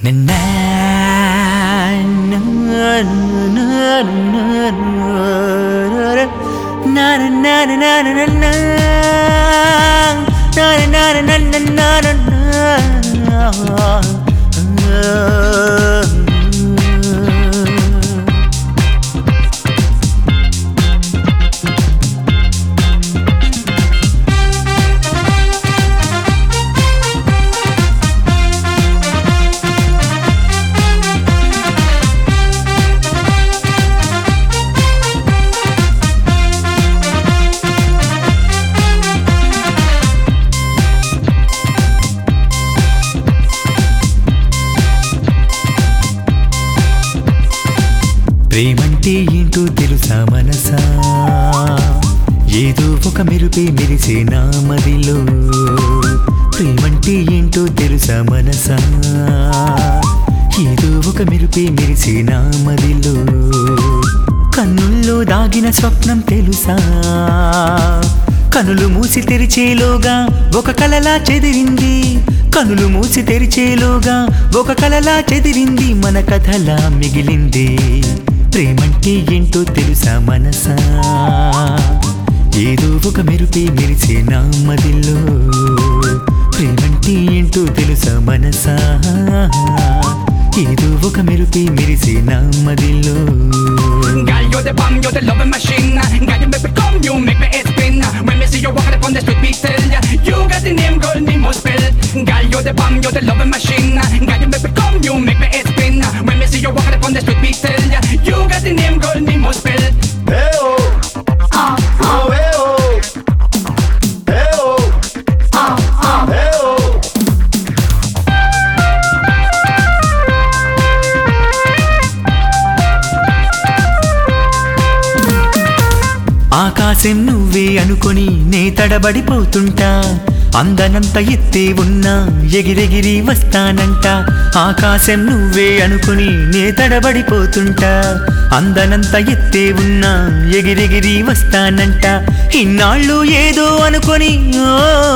ప్రేమంటే ఏంటో తెలుసా మనసా ఏదో ఒక మెరుపే మెరిసే నా మదిలో ప్రేమంటే ఏంటో తెలుసా మనసా ఏదో ఒక మెరుపే మెరిసే నా మదిలో కన్నుల్లో దాగిన స్వప్నం తెలుసా కనులు మూసి తెరిచేలోగా ఒక కలలా చెదిరింది కనులు మూసి తెరిచేలోగా ఒక కలలా చెదిరింది మన కథలా మిగిలింది ప్రేమంటే ఏంటో తెలుసా మనసా ఏదో ఒక మెరుపే మెరిసే నా మదిలో ప్రేమంటే ఏంటో తెలుసా మనసా ఏదో ఒక మెరుపే మెరిసే నా మదిలో Girl, you're the bomb, you're the loving machine. Girl, you make me come, you make me head spin. When me see you walking up on the street, me tell ya, you got the name, girl, me must spell. Girl, you're the bomb, you're the loving machine. Girl, you make me come, you make me head spin. When me see you walking up on the street, me tell ya, you got the name, girl, me must spell. Hey-oh. Oh, hey-oh. Hey-oh. Hey-oh. ఆకాశం నువ్వే అనుకొని నే తడబడిపోతుంటా అందనంత ఎత్తే ఉన్నా ఎగిరెగిరి వస్తానంట ఆకాశం నువ్వే అనుకొని నే తడబడిపోతుంటా అందనంత ఎత్తే ఉన్నా ఎగిరెగిరి వస్తానంట ఇన్నాళ్ళు ఏదో అనుకొని ఓ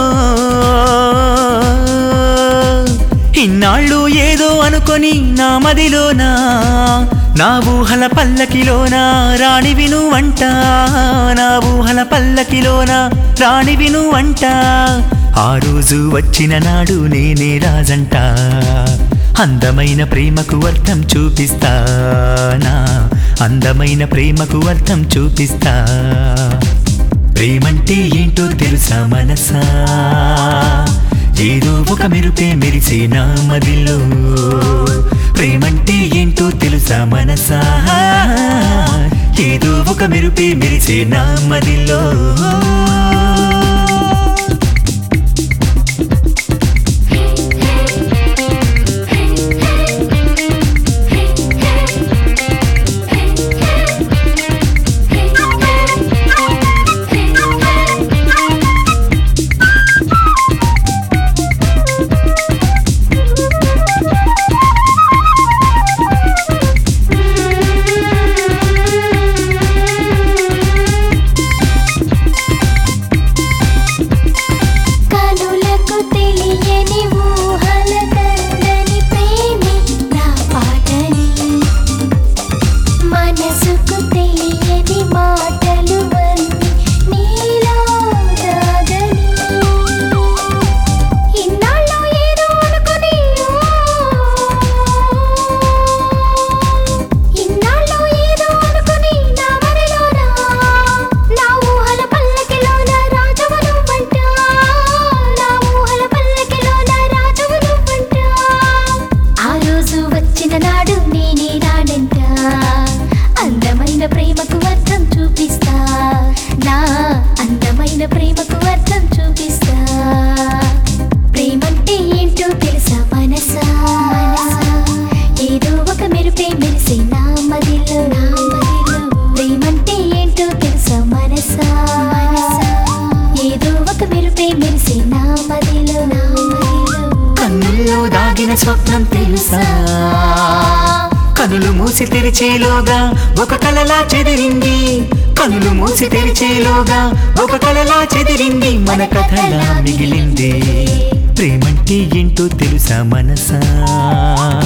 ఇన్నాళ్ళు ఏదో అనుకొని నా మదిలోనా నా ఊహల పల్లకిలోనా రాణి విను అంట నా ఊహల పల్లకిలోనా రాణి విను అంట ఆ రోజు వచ్చిన నాడు నేనే రాజంట అందమైన ప్రేమకు అర్థం చూపిస్తానా అందమైన ప్రేమకు అర్థం చూపిస్తా ప్రేమంటే ఏంటో తెలుసా మనసా ఏదో ఒక మెరుపే మెరిసే నా మదిలో ప్రేమంటే ఏంటో తెలుసా మనసా ఏదో ఒక మెరుపే మెరిసే నా మదిలో కనులకు తెలియని ఊహల కందని ప్రేమే నా పాటని మనసుకు తెలియని మాటలు అన్ని నీలో దాగని ఇన్నాళ్ళు ఏదో అనుకుని ఇన్నాళ్ళు ఏదో అనుకుని నా మదిలోనా నా ఊహల పల్లకిలోన రాజువు నువ్వంట నా ఊహల పల్లకిలోన రాజువు నువ్వంట ఆ రోజు వచ్చిన నాడు నేనే రానంట అందమైన ప్రేమకు అర్థం చూపిస్తా నా అందమైన ప్రేమకు అర్థం చూపిస్తా ప్రేమంటే ఏంటో తెలుసా మనసా ఏదో ఒక మెరుపే మెరిసే నా మదిలో నా మదిలో ప్రేమంటే ఏంటో తెలుసా మనసా ఏదో ఒక మెరుపే మెరిసే నా మదిలో నా మదిలో కన్నుల్లో దాగిన స్వప్నం తెలుసా కనులు మూసి తెరిచేలోగా ఒక కలలా చెదిరింది కనులు మూసి తెరిచేలోగా ఒక కలలా చెదిరింది మన కథలా మిగిలింది ప్రేమంటే ఏంటో తెలుసా మనసా